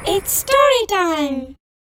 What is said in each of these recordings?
It's story time.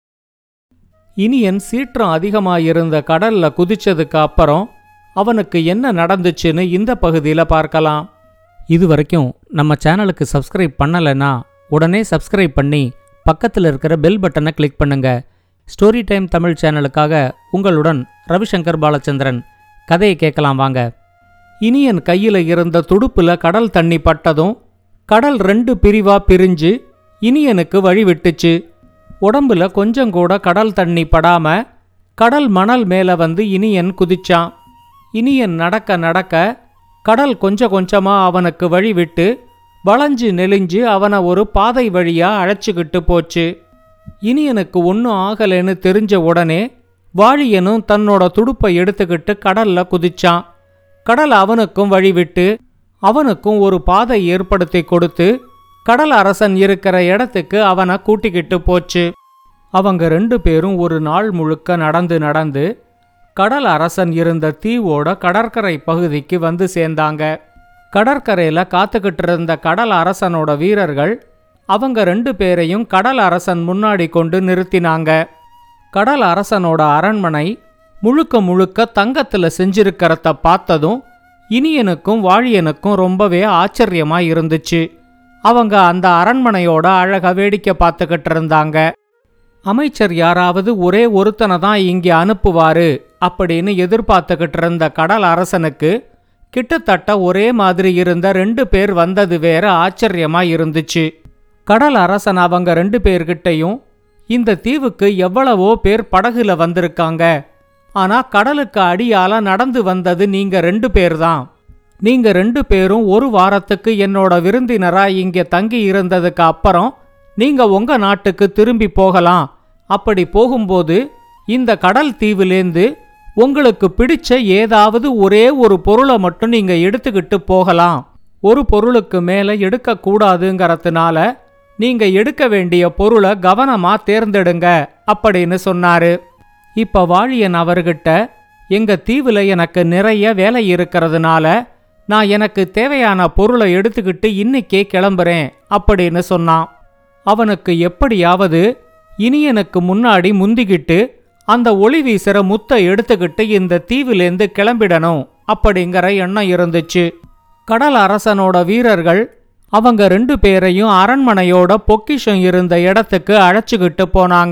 Iniyan சீற்றம் அதிகமாயிருந்த கடல்ல குதிச்சதுக்கு அப்புறம் அவனுக்கு என்ன நடந்துச்சுன்னு இந்த பகுதியில் பார்க்கலாம் இது வரைக்கும் நம்ம சேனலுக்கு சப்ஸ்கிரைப் பண்ணலைன்னா உடனே சப்ஸ்கிரைப் பண்ணி பக்கத்தில் இருக்கிற பெல் பட்டனை கிளிக் பண்ணுங்க ஸ்டோரி டைம் தமிழ் சேனலுக்காக உங்களுடன் ரவிசங்கர் பாலச்சந்திரன் கதையை கேட்கலாம் வாங்க இனியன் கையில் இருந்த துடுப்புல கடல் தண்ணி பட்டதும் கடல் ரெண்டு பிரிவா பிரிஞ்சு இனியனுக்கு வழி விட்டுச்சு உடம்புல கொஞ்சம் கூட கடல் தண்ணி படாம கடல் மணல் மேல வந்து இனியன் குதிச்சான் இனியன் நடக்க நடக்க கடல் கொஞ்சம் கொஞ்சமா அவனுக்கு வழி விட்டு வளைஞ்சு நெளிஞ்சு அவனை ஒரு பாதை வழியா அழைச்சிக்கிட்டு போச்சு இனியனுக்கு ஒன்றும் ஆகலைன்னு தெரிஞ்ச உடனே வாழியனும் தன்னோட துடுப்பை எடுத்துக்கிட்டு கடல்ல குதிச்சான் கடல் அவனுக்கும் வழிவிட்டு அவனுக்கும் ஒரு பாதை ஏற்படுத்தி கொடுத்து கடல் அரசன் இருக்கிற இடத்துக்கு அவனை கூட்டிக்கிட்டு போச்சு அவங்க ரெண்டு பேரும் ஒரு நாள் முழுக்க நடந்து நடந்து கடல் அரசன் இருந்த தீவோட கடற்கரை பகுதிக்கு வந்து சேர்ந்தாங்க கடற்கரையில காத்துக்கிட்டு இருந்த கடல் அரசனோட வீரர்கள் அவங்க ரெண்டு பேரையும் கடல் அரசன் முன்னாடி கொண்டு நிறுத்தினாங்க கடல் அரசனோட அரண்மனை முழுக்க முழுக்க தங்கத்துல செஞ்சிருக்கிறத பார்த்ததும் இனியனுக்கும் வாழியனுக்கும் ரொம்பவே ஆச்சரியமா இருந்துச்சு அவங்க அந்த அரண்மனையோட அழக வேடிக்கை பார்த்துக்கிட்டு இருந்தாங்க அமைச்சர் யாராவது ஒரே ஒருத்தனை தான் இங்கே அனுப்புவாரு அப்படின்னு எதிர்பார்த்துக்கிட்டு இருந்த கடல் அரசனுக்கு கிட்டத்தட்ட ஒரே மாதிரி இருந்த ரெண்டு பேர் வந்தது வேற ஆச்சரியமா இருந்துச்சு கடல் அரசன் அவங்க ரெண்டு பேர்கிட்டையும் இந்த தீவுக்கு எவ்வளவோ பேர் படகுல வந்திருக்காங்க ஆனா கடலுக்கு அடியால நடந்து வந்தது நீங்க ரெண்டு பேர் தான் நீங்க ரெண்டு பேரும் ஒரு வாரத்துக்கு என்னோட விருந்தினரா இங்க தங்கி இருந்ததுக்கு அப்புறம் நீங்க உங்க நாட்டுக்கு திரும்பி போகலாம் அப்படி போகும்போது இந்த கடல் தீவிலேந்து உங்களுக்கு பிடிச்ச ஏதாவது ஒரே ஒரு பொருளை மட்டும் நீங்க எடுத்துக்கிட்டு போகலாம் ஒரு பொருளுக்கு மேல எடுக்க கூடாதுங்கிறதுனால நீங்க எடுக்க வேண்டிய பொருளை கவனமா தேர்ந்தெடுங்க அப்படின்னு சொன்னாரு இப்ப வாழியன் அவர்கிட்ட எங்க தீவுல எனக்கு நிறைய வேலை இருக்கிறதுனால நான் எனக்கு தேவையான பொருளை எடுத்துக்கிட்டு இன்னைக்கே கிளம்புறேன் அப்படின்னு சொன்னான் அவனுக்கு எப்படியாவது இனியனுக்கு முன்னாடி முந்திக்கிட்டு அந்த ஒளி வீசுற முத்தை எடுத்துக்கிட்டு இந்த தீவிலேந்து கிளம்பிடணும் அப்படிங்கிற எண்ணம் இருந்துச்சு கடல் அரசனோட வீரர்கள் அவங்க ரெண்டு பேரையும் அரண்மனையோட பொக்கிஷம் இருந்த இடத்துக்கு அழைச்சிக்கிட்டு போனாங்க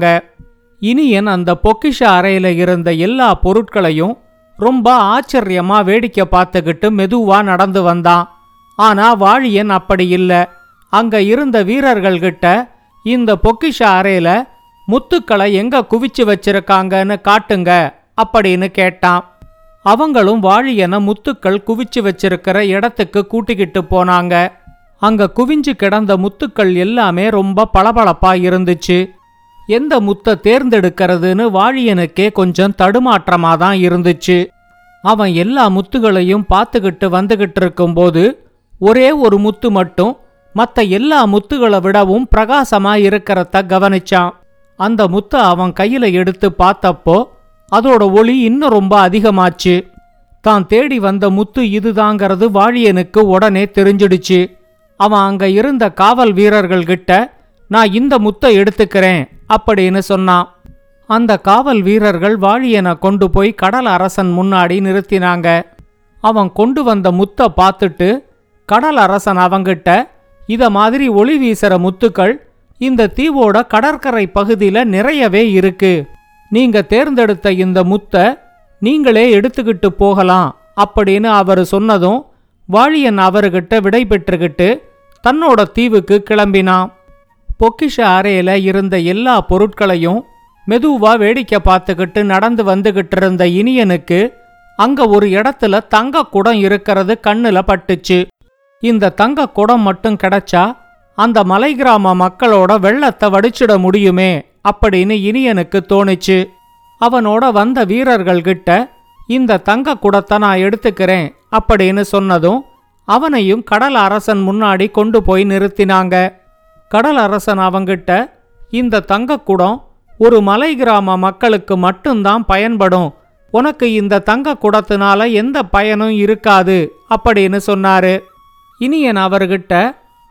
இனியன் அந்த பொக்கிஷ அறையில இருந்த எல்லா பொருட்களையும் ரொம்ப ஆச்சரியமா வேடிக்கை பார்த்துக்கிட்டு மெதுவா நடந்து வந்தான் ஆனா வாழியன் அப்படி இல்ல அங்க இருந்த வீரர்கள்கிட்ட இந்த பொக்கிஷ அறையில முத்துக்களை எங்க குவிச்சு வச்சிருக்காங்கன்னு காட்டுங்க அப்படின்னு கேட்டான் அவங்களும் வாழியனை முத்துக்கள் குவிச்சு வச்சிருக்கிற இடத்துக்கு கூட்டிக்கிட்டு போனாங்க அங்க குவிஞ்சு கிடந்த முத்துக்கள் எல்லாமே ரொம்ப பளபளப்பா இருந்துச்சு எந்த முத்தை தேர்ந்தெடுக்கிறதுன்னு வாழியனுக்கே கொஞ்சம் தடுமாற்றமா தான் இருந்துச்சு அவன் எல்லா முத்துகளையும் பார்த்துக்கிட்டு வந்துகிட்டு இருக்கும்போது ஒரே ஒரு முத்து மட்டும் மத்த எல்லா முத்துகளை விடவும் பிரகாசமா இருக்கிறத கவனிச்சான் அந்த முத்தை அவன் கையில எடுத்து பார்த்தப்போ அதோட ஒளி இன்னும் ரொம்ப அதிகமாச்சு தான் தேடி வந்த முத்து இதுதாங்கிறது வாழியனுக்கு உடனே தெரிஞ்சிடுச்சு அவன் அங்க இருந்த காவல் வீரர்கள்கிட்ட நான் இந்த முத்தை எடுத்துக்கிறேன் அப்படின்னு சொன்னான் அந்த காவல் வீரர்கள் வாழியனை கொண்டு போய் கடல் அரசன் முன்னாடி நிறுத்தினாங்க அவன் கொண்டு வந்த முத்தை பார்த்துட்டு கடல் அரசன் அவங்கிட்ட இத மாதிரி ஒளி வீசுற முத்துக்கள் இந்த தீவோட கடற்கரை பகுதியில நிறையவே இருக்கு நீங்க தேர்ந்தெடுத்த இந்த முத்தை நீங்களே எடுத்துக்கிட்டு போகலாம் அப்படின்னு அவர் சொன்னதும் வாழியன் அவர்கிட்ட விடை பெற்றுக்கிட்டு தன்னோட தீவுக்கு கிளம்பினான் பொக்கிஷ அறையில இருந்த எல்லா பொருட்களையும் மெதுவா வேடிக்கை பார்த்துக்கிட்டு நடந்து வந்துகிட்டு இருந்த இனியனுக்கு அங்க ஒரு இடத்துல தங்க குடம் இருக்கிறது கண்ணுல பட்டுச்சு இந்த தங்க குடம் மட்டும் கிடைச்சா அந்த மலை கிராம மக்களோட வெள்ளத்தை வடிச்சிட முடியுமே அப்படின்னு இனியனுக்கு தோணுச்சு அவனோட வந்த வீரர்கள்கிட்ட இந்த தங்க குடத்தை நான் எடுத்துக்கிறேன் அப்படின்னு சொன்னதும் அவனையும் கடல் அரசன் முன்னாடி கொண்டு போய் நிறுத்தினாங்க கடல் அரசன் அவங்கிட்ட இந்த தங்கக்குடம் ஒரு மலை கிராம மக்களுக்கு மட்டும்தான் பயன்படும் உனக்கு இந்த தங்க குடத்தினால எந்த பயனும் இருக்காது அப்படின்னு சொன்னாரு இனியன் அவர்கிட்ட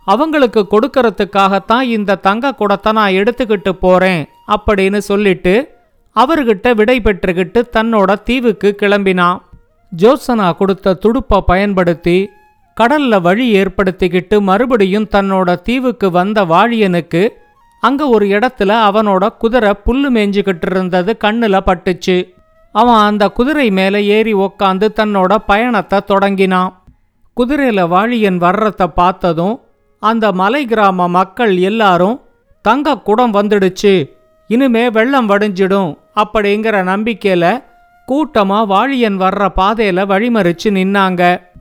அவங்களுக்கு கொடுக்கறதுக்காகத்தான் இந்த தங்க குடத்தை நான் எடுத்துக்கிட்டு போறேன் அப்படின்னு சொல்லிட்டு அவர்கிட்ட விடை பெற்றுக்கிட்டு தன்னோட தீவுக்கு கிளம்பினான் ஜோத்சனா கொடுத்த துடுப்பை பயன்படுத்தி கடல்ல வழி ஏற்படுத்திக்கிட்டு மறுபடியும் தன்னோட தீவுக்கு வந்த வாழியனுக்கு அங்க ஒரு இடத்துல அவனோட குதிரை புல்லு மேய்ஞ்சுக்கிட்டு இருந்தது கண்ணுல பட்டுச்சு அவன் அந்த குதிரை மேலே ஏறி உக்காந்து தன்னோட பயணத்தை தொடங்கினான் குதிரையில வாழியன் வர்றத பார்த்ததும் அந்த மலை கிராம மக்கள் எல்லாரும் தங்க குடம் வந்துடுச்சு இனிமே வெள்ளம் வடிஞ்சிடும் அப்படிங்கிற நம்பிக்கையில கூட்டமா வாழியன் வர்ற பாதையில வழிமறிச்சு நின்னாங்க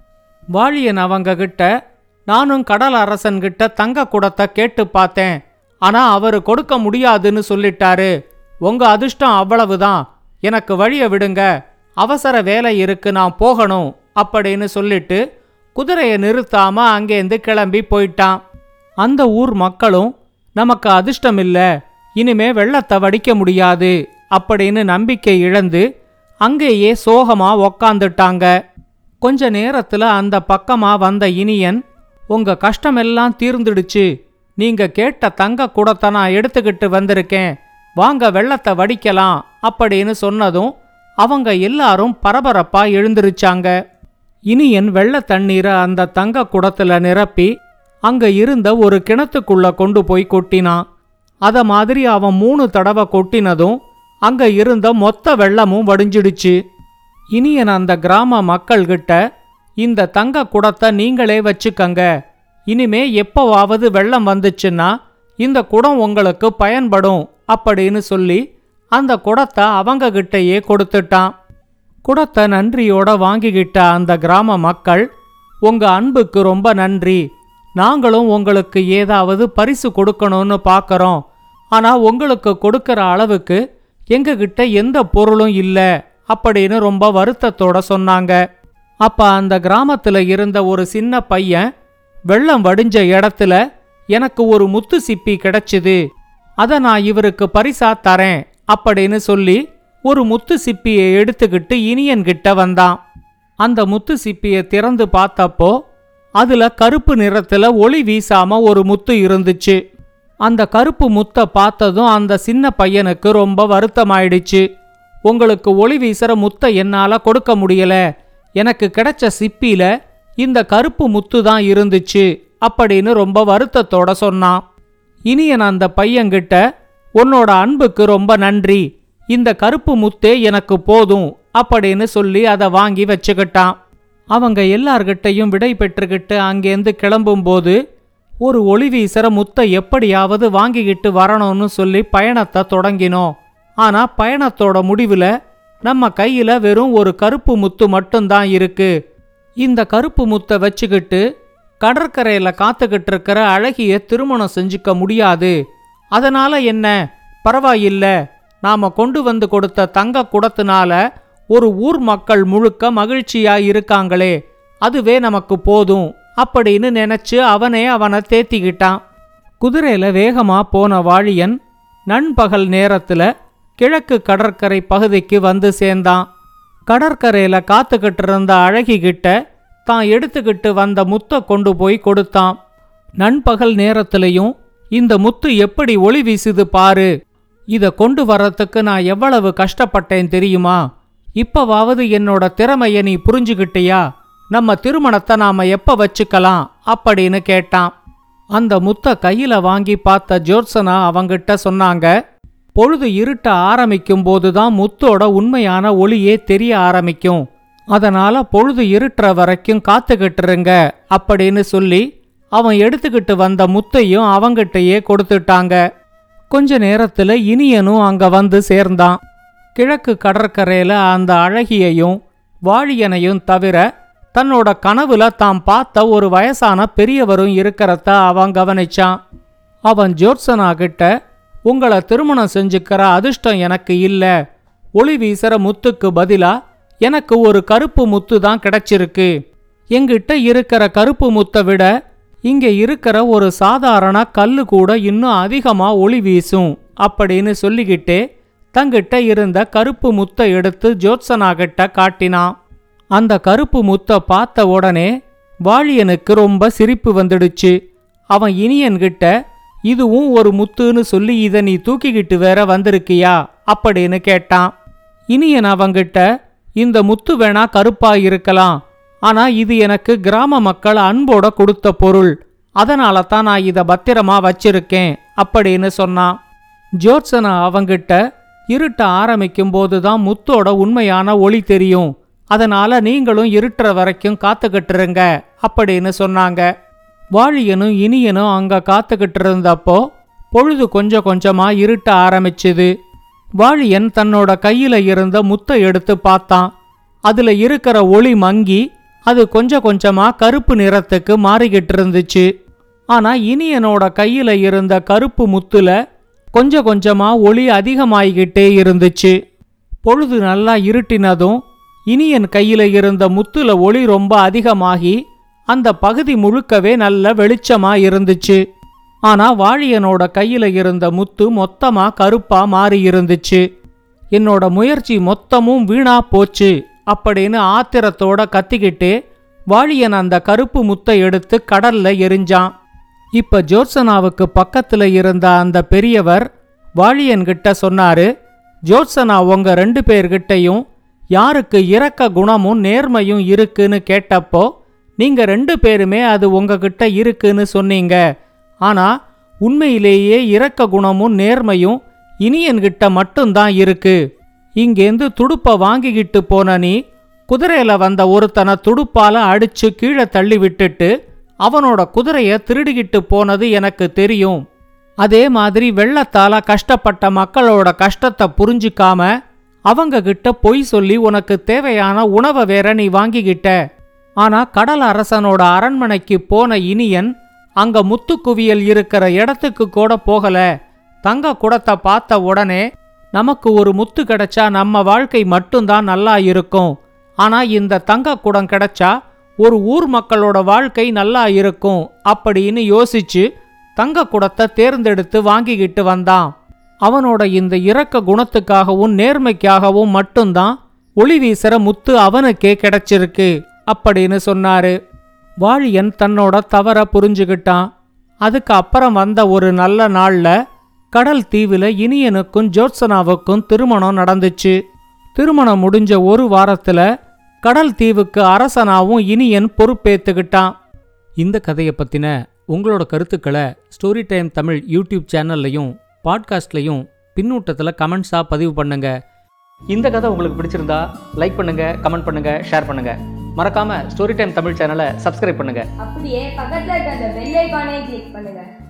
வாழியன் அவங்க கிட்ட நானும் கடல் அரசன்கிட்ட தங்க குடத்தை கேட்டு பார்த்தேன் ஆனா அவரு கொடுக்க முடியாதுன்னு சொல்லிட்டாரு உங்க அதிர்ஷ்டம் அவ்வளவுதான் எனக்கு வழிய விடுங்க அவசர வேலை இருக்கு நான் போகணும் அப்படின்னு சொல்லிட்டு குதிரையை நிறுத்தாம அங்கேருந்து கிளம்பி போயிட்டான் அந்த ஊர் மக்களும் நமக்கு அதிர்ஷ்டம் இல்ல இனிமே வெள்ளத்தை வடிக்க முடியாது அப்படின்னு நம்பிக்கை இழந்து அங்கேயே சோகமா உக்காந்துட்டாங்க கொஞ்ச நேரத்துல அந்த பக்கமா வந்த இனியன் உங்க கஷ்டமெல்லாம் தீர்ந்துடுச்சு நீங்க கேட்ட தங்க குடத்தை நான் எடுத்துக்கிட்டு வந்திருக்கேன் வாங்க வெள்ளத்தை வடிக்கலாம் அப்படின்னு சொன்னதும் அவங்க எல்லாரும் பரபரப்பா எழுந்திருச்சாங்க இனியன் வெள்ள தண்ணீரை அந்த தங்க குடத்துல நிரப்பி அங்க இருந்த ஒரு கிணத்துக்குள்ள கொண்டு போய் கொட்டினான் அத மாதிரி அவன் மூணு தடவை கொட்டினதும் அங்க இருந்த மொத்த வெள்ளமும் வடிஞ்சிடுச்சு இனியன் அந்த கிராம மக்கள்கிட்ட இந்த தங்க குடத்தை நீங்களே வச்சுக்கங்க இனிமே எப்போவாவது வெள்ளம் வந்துச்சுன்னா இந்த குடம் உங்களுக்கு பயன்படும் அப்படின்னு சொல்லி அந்த குடத்தை அவங்க கிட்டயே கொடுத்துட்டான் குடத்தை நன்றியோட வாங்கிக்கிட்ட அந்த கிராம மக்கள் உங்க அன்புக்கு ரொம்ப நன்றி நாங்களும் உங்களுக்கு ஏதாவது பரிசு கொடுக்கணும்னு பார்க்கறோம் ஆனா உங்களுக்கு கொடுக்கற அளவுக்கு எங்ககிட்ட எந்த பொருளும் இல்ல அப்படின்னு ரொம்ப வருத்தத்தோட சொன்னாங்க அப்ப அந்த கிராமத்துல இருந்த ஒரு சின்ன பையன் வெள்ளம் வடிஞ்ச இடத்துல எனக்கு ஒரு முத்து சிப்பி கிடைச்சுது அத நான் இவருக்கு பரிசா தரேன் அப்படின்னு சொல்லி ஒரு முத்து சிப்பியை எடுத்துக்கிட்டு இனியன் கிட்ட வந்தான் அந்த முத்து சிப்பியை திறந்து பார்த்தப்போ அதுல கருப்பு நிறத்துல ஒளி வீசாம ஒரு முத்து இருந்துச்சு அந்த கருப்பு முத்தை பார்த்ததும் அந்த சின்ன பையனுக்கு ரொம்ப வருத்தமாயிடுச்சு உங்களுக்கு ஒளி வீசுற முத்தை என்னால கொடுக்க முடியல எனக்கு கிடைச்ச சிப்பியில இந்த கருப்பு முத்து தான் இருந்துச்சு அப்படின்னு ரொம்ப வருத்தத்தோட சொன்னான் இனியன் அந்த பையன்கிட்ட உன்னோட அன்புக்கு ரொம்ப நன்றி இந்த கருப்பு முத்தே எனக்கு போதும் அப்படின்னு சொல்லி அதை வாங்கி வச்சுக்கிட்டான் அவங்க எல்லார்கிட்டையும் விடை பெற்றுக்கிட்டு அங்கேருந்து கிளம்பும்போது ஒரு ஒளி வீசுற முத்தை எப்படியாவது வாங்கிக்கிட்டு வரணும்னு சொல்லி பயணத்தை தொடங்கினோம் ஆனா பயணத்தோட முடிவுல நம்ம கையில வெறும் ஒரு கருப்பு முத்து மட்டும்தான் இருக்கு இந்த கருப்பு முத்தை வச்சுக்கிட்டு கடற்கரையில காத்துக்கிட்டு இருக்கிற அழகிய திருமணம் செஞ்சுக்க முடியாது அதனால என்ன பரவாயில்ல நாம கொண்டு வந்து கொடுத்த தங்க குடத்தினால ஒரு ஊர் மக்கள் முழுக்க மகிழ்ச்சியா இருக்காங்களே அதுவே நமக்கு போதும் அப்படின்னு நினைச்சு அவனே அவனை தேத்திக்கிட்டான் குதிரையில வேகமா போன வாழியன் நண்பகல் நேரத்துல கிழக்கு கடற்கரை பகுதிக்கு வந்து சேர்ந்தான் கடற்கரையில காத்துக்கிட்டு இருந்த அழகி கிட்ட தான் எடுத்துக்கிட்டு வந்த முத்தை கொண்டு போய் கொடுத்தான் நண்பகல் நேரத்திலையும் இந்த முத்து எப்படி ஒளி வீசுது பாரு இத கொண்டு வரத்துக்கு நான் எவ்வளவு கஷ்டப்பட்டேன் தெரியுமா இப்பவாவது என்னோட திறமைய நீ புரிஞ்சுகிட்டியா நம்ம திருமணத்தை நாம எப்ப வச்சுக்கலாம் அப்படின்னு கேட்டான் அந்த முத்த கையில வாங்கி பார்த்த ஜோர்சனா அவங்கிட்ட சொன்னாங்க பொழுது இருட்ட ஆரம்பிக்கும் போதுதான் முத்தோட உண்மையான ஒளியே தெரிய ஆரம்பிக்கும் அதனால பொழுது இருட்டுற வரைக்கும் காத்துக்கிட்டு இருங்க அப்படின்னு சொல்லி அவன் எடுத்துக்கிட்டு வந்த முத்தையும் அவங்கிட்டயே கொடுத்துட்டாங்க கொஞ்ச நேரத்துல இனியனும் அங்க வந்து சேர்ந்தான் கிழக்கு கடற்கரையில அந்த அழகியையும் வாழியனையும் தவிர தன்னோட கனவுல தாம் பார்த்த ஒரு வயசான பெரியவரும் இருக்கிறத அவன் கவனிச்சான் அவன் ஜோர்சனா கிட்ட உங்களை திருமணம் செஞ்சுக்கிற அதிர்ஷ்டம் எனக்கு இல்ல ஒளி வீசுற முத்துக்கு பதிலா எனக்கு ஒரு கருப்பு முத்து தான் கிடைச்சிருக்கு எங்கிட்ட இருக்கிற கருப்பு முத்தை விட இங்க இருக்கிற ஒரு சாதாரண கல்லு கூட இன்னும் அதிகமா ஒளி வீசும் அப்படின்னு சொல்லிக்கிட்டே தங்கிட்ட இருந்த கருப்பு முத்தை எடுத்து ஜோத்சனா கிட்ட காட்டினான் அந்த கருப்பு முத்தை பார்த்த உடனே வாழியனுக்கு ரொம்ப சிரிப்பு வந்துடுச்சு அவன் இனியன்கிட்ட இதுவும் ஒரு முத்துன்னு சொல்லி இதை நீ தூக்கிக்கிட்டு வேற வந்திருக்கியா அப்படின்னு கேட்டான் இனியன் அவங்கிட்ட இந்த முத்து வேணா கருப்பா இருக்கலாம் ஆனா இது எனக்கு கிராம மக்கள் அன்போட கொடுத்த பொருள் அதனால தான் நான் இதை பத்திரமா வச்சிருக்கேன் அப்படின்னு சொன்னான் ஜோத்சனா அவங்கிட்ட இருட்ட ஆரம்பிக்கும் போதுதான் முத்தோட உண்மையான ஒளி தெரியும் அதனால நீங்களும் இருட்டுற வரைக்கும் காத்துக்கிட்டு இருங்க அப்படின்னு சொன்னாங்க வாழியனும் இனியனும் அங்க காத்துக்கிட்டு இருந்தப்போ பொழுது கொஞ்சம் கொஞ்சமா இருட்ட ஆரம்பிச்சுது வாழியன் தன்னோட கையில இருந்த முத்தை எடுத்து பார்த்தான் அதுல இருக்கிற ஒளி மங்கி அது கொஞ்சம் கொஞ்சமா கருப்பு நிறத்துக்கு மாறிக்கிட்டு இருந்துச்சு ஆனா இனியனோட கையில இருந்த கருப்பு முத்துல கொஞ்சம் கொஞ்சமா ஒளி அதிகமாகிக்கிட்டே இருந்துச்சு பொழுது நல்லா இருட்டினதும் இனியன் கையில இருந்த முத்துல ஒளி ரொம்ப அதிகமாகி அந்த பகுதி முழுக்கவே நல்ல வெளிச்சமா இருந்துச்சு ஆனா வாழியனோட கையில இருந்த முத்து மொத்தமா கருப்பா மாறி இருந்துச்சு என்னோட முயற்சி மொத்தமும் வீணா போச்சு அப்படின்னு ஆத்திரத்தோட கத்திக்கிட்டே வாழியன் அந்த கருப்பு முத்தை எடுத்து கடல்ல எரிஞ்சான் இப்ப ஜோத்சனாவுக்கு பக்கத்துல இருந்த அந்த பெரியவர் வாழியன்கிட்ட சொன்னாரு ஜோத்சனா உங்க ரெண்டு பேர்கிட்டயும் யாருக்கு இரக்க குணமும் நேர்மையும் இருக்குன்னு கேட்டப்போ நீங்க ரெண்டு பேருமே அது உங்ககிட்ட இருக்குன்னு சொன்னீங்க ஆனா உண்மையிலேயே இரக்க குணமும் நேர்மையும் இனியன்கிட்ட மட்டும்தான் இருக்கு இங்கேந்து துடுப்ப வாங்கிக்கிட்டு போன நீ குதிரையில வந்த ஒருத்தனை துடுப்பால அடிச்சு கீழே தள்ளி விட்டுட்டு அவனோட குதிரைய திருடிக்கிட்டு போனது எனக்கு தெரியும் அதே மாதிரி வெள்ளத்தால கஷ்டப்பட்ட மக்களோட கஷ்டத்தை புரிஞ்சுக்காம அவங்க கிட்ட பொய் சொல்லி உனக்கு தேவையான உணவை வேற நீ வாங்கிக்கிட்ட ஆனா கடல் அரசனோட அரண்மனைக்கு போன இனியன் அங்க முத்துக்குவியல் இருக்கிற இடத்துக்கு கூட போகல தங்க குடத்தை பார்த்த உடனே நமக்கு ஒரு முத்து கிடைச்சா நம்ம வாழ்க்கை மட்டும்தான் நல்லா இருக்கும் ஆனா இந்த தங்க குடம் கிடைச்சா ஒரு ஊர் மக்களோட வாழ்க்கை நல்லா இருக்கும் அப்படின்னு யோசிச்சு தங்க குடத்தை தேர்ந்தெடுத்து வாங்கிக்கிட்டு வந்தான் அவனோட இந்த இரக்க குணத்துக்காகவும் நேர்மைக்காகவும் மட்டும்தான் ஒளி வீசுற முத்து அவனுக்கே கிடைச்சிருக்கு அப்படின்னு சொன்னாரு வாழியன் தன்னோட தவற புரிஞ்சுக்கிட்டான் அதுக்கு அப்புறம் வந்த ஒரு நல்ல நாள்ல கடல் தீவுல இனியனுக்கும் ஜோத்சனாவுக்கும் திருமணம் நடந்துச்சு திருமணம் முடிஞ்ச ஒரு வாரத்துல கடல் தீவுக்கு அரசனாவும் இனியன் பொறுப்பேத்துக்கிட்டான் இந்த கதையை பத்தின உங்களோட கருத்துக்களை ஸ்டோரி டைம் தமிழ் யூடியூப் சேனல்லையும் பாட்காஸ்ட்லையும் பின்னூட்டத்தில் கமெண்ட்ஸாக பதிவு பண்ணுங்க இந்த கதை உங்களுக்கு பிடிச்சிருந்தா லைக் பண்ணுங்க கமெண்ட் பண்ணுங்க ஷேர் பண்ணுங்க மறக்காம ஸ்டோரி டைம் தமிழ் சேனலை சப்ஸ்கிரைப் பண்ணுங்க அப்படியே பக்கத்துல இருக்க அந்த பெல் ஐகானை கிளிக் பண்ணுங்க